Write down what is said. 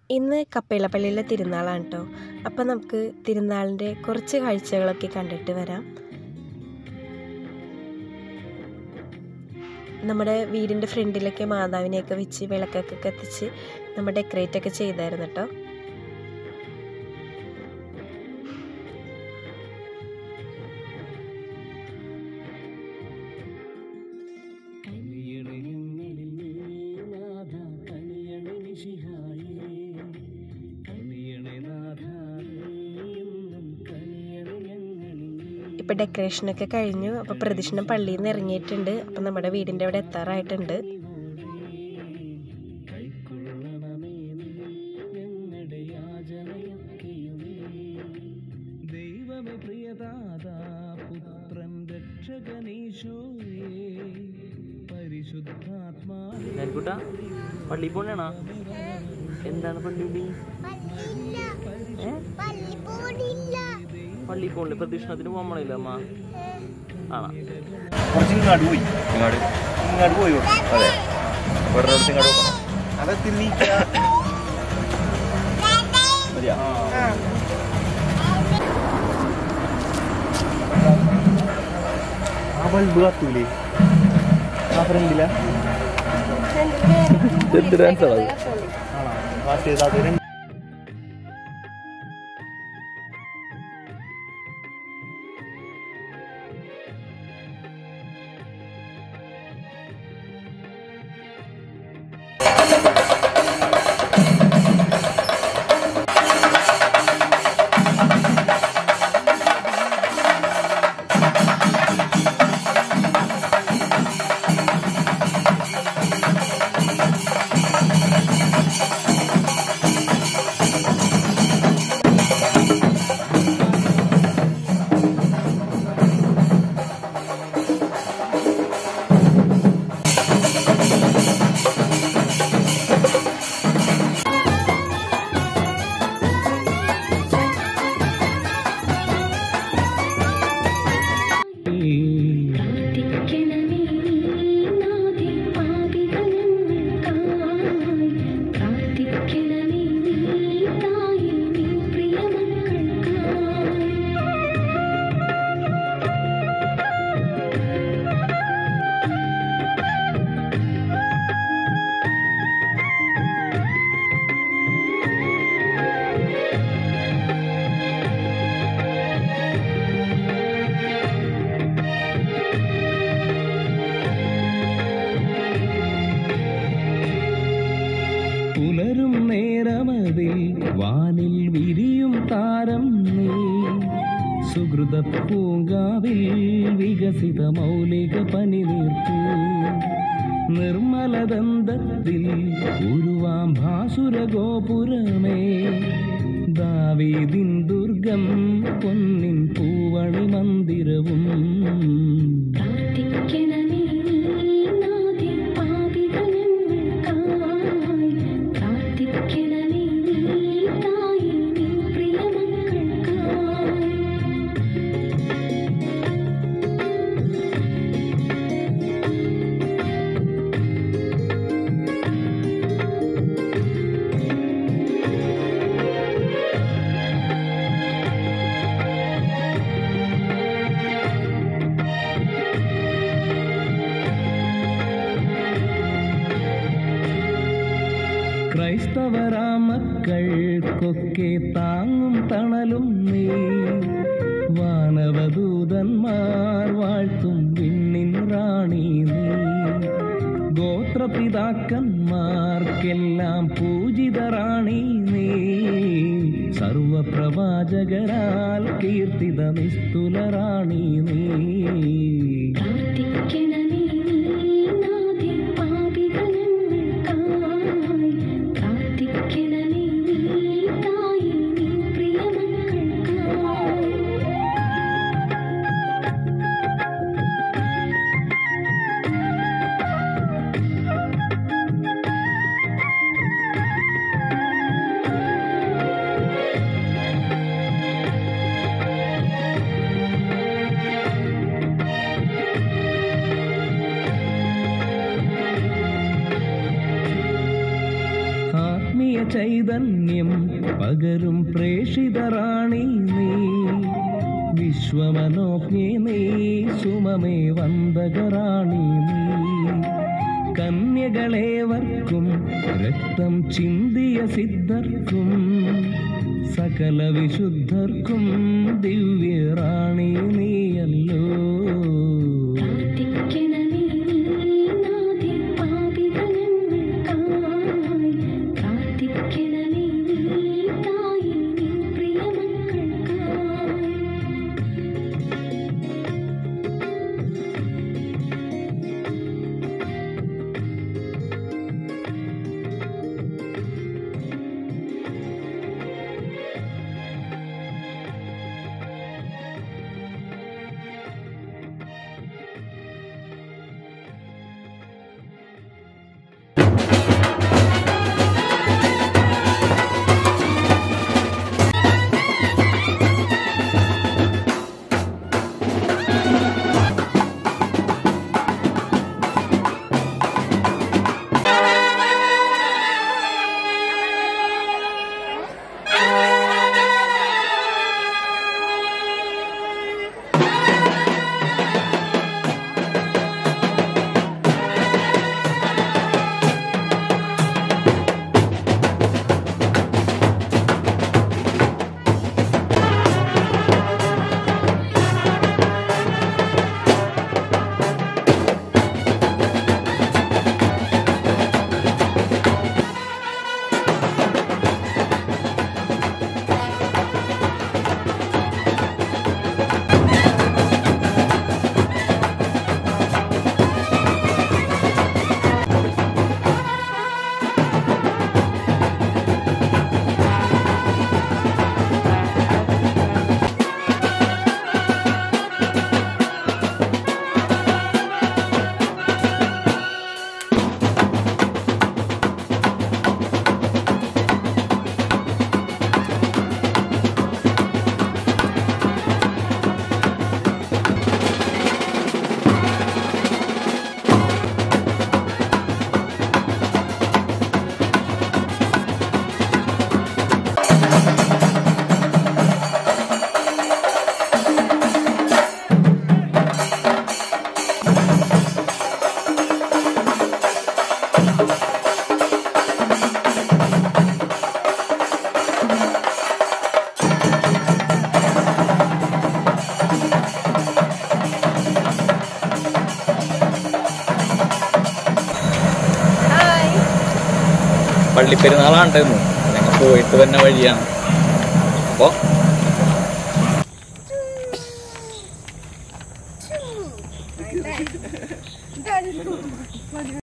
ഇന്ന് കപ്പേളപ്പള്ളിയിലെ തിരുനാളാണ് കേട്ടോ അപ്പോൾ നമുക്ക് തിരുനാളിൻ്റെ കുറച്ച് കാഴ്ചകളൊക്കെ കണ്ടിട്ട് വരാം നമ്മുടെ വീടിൻ്റെ ഫ്രണ്ടിലൊക്കെ മാതാവിനെയൊക്കെ വെച്ച് വിളക്കൊക്കെ കത്തിച്ച് നമ്മൾ ഡെക്കറേറ്റ് ഒക്കെ ചെയ്തായിരുന്നു കേട്ടോ ഇപ്പോൾ ഡെക്കറേഷനൊക്കെ കഴിഞ്ഞു അപ്പോൾ പ്രദക്ഷിണം പള്ളിയിൽ നിന്ന് ഇറങ്ങിയിട്ടുണ്ട് അപ്പോൾ നമ്മുടെ വീടിൻ്റെ അവിടെ എത്താറായിട്ടുണ്ട് ദൈവമേ പ്രിയദാതാ പുത്രൻ രക്ഷകനീശോയേ പരിശുദ്ധാത്മാ ഞാൻകുട്ട പള്ളി പോണേണോ എന്താണ് പള്ളി ഏ പള്ളി പോണില്ല പ്രദക്ഷിണത്തിന് പോകാൻ പോണില്ല അമ്മ ആണോ കുറച്ച് ഇങ്ങോട്ട് പോയി ഇങ്ങോട്ട് ഇങ്ങോട്ട് പോയി അതെ ഒരിടത്ത് ഇങ്ങോട്ട് പോകണം അതെത്തി നീക്കുക മതിയാ ആ ബൾബ് കത്തൂലേ ആ ഫ്രണ്ടില എന്ത് ഡാൻസാണ് ആണോ കാറ്റ് ചെയ്താ അത് രണ്ട് പ്രാർത്ഥിക്കണമേ നാഥേ പാപികളങ്ങൾക്കായി പ്രാർത്ഥിക്കണമേ നീ തായേ നീ പ്രിയമക്കൾക്കായി പുലരും നേരമതിൽ വാനിൽ വിരിയും താരം നീ സുഹൃത പൂങ്കാവിൽ വികസിത മൗലിക പനിനീർപ്പൂ നിർമ്മലദന്തത്തിൽ ഉരുവാം ഭാസുര ഗോപുരമേ ദാവീദിൻ ദുർഗം പൊന്നിൻ പൂവണി മന്ദിരവും പ്രാർത്ഥിക്കണമേ നീ നാഥേ പാപികളങ്ങൾക്കായി പ്രാർത്ഥിക്കണമേ നീ തായേ നീ പ്രിയമക്കൾക്കായി ക്രൈസ്തവരാ മക്കൾക്കൊക്കെ താങ്ങും തണലും നീ വാനവദൂതന്മാർ വാഴ്ത്തും വിണ്ണിൻ റാണി നീ ഗോത്രപിതാക്കന്മാർക്കെല്ലാം പൂജിത റാണി നീ സർവപ്രവാചകരാൽ കീർത്തിത നിസ്തുല റാണി നീ പ്രാർത്ഥിക്കണമേ നീ നാഥേ പാപികളങ്ങൾക്കായി പ്രാർത്ഥിക്കണമേ നീ തായേ നീ പ്രിയമക്കൾക്കായി ും ചൈതന്യം പകരും പ്രേഷിതറാണി നീ വിശ്വമനോജ്ഞേ നീ സുമമേ വന്ദകറാണി നീ കന്യകളേവർക്കും രക്തം ചിന്തിയ സിദ്ധർക്കും സകല വിശുദ്ധർക്കും ദിവ്യറാണി നീയല്ലോ പ്രാർത്ഥിക്കണമേ നീനാഥേ പാപികൾ ഞങ്ങൾക്കായി പ്രാർത്ഥിക്കണമേ നീ തായേ നിൻ പ്രിയമക്കൾക്കായി പള്ളിപ്പെരുന്നാളാണ് ഇന്ന് ഞങ്ങൾ പോയിട്ട് തന്നെ വഴിയാണ് അപ്പോൾ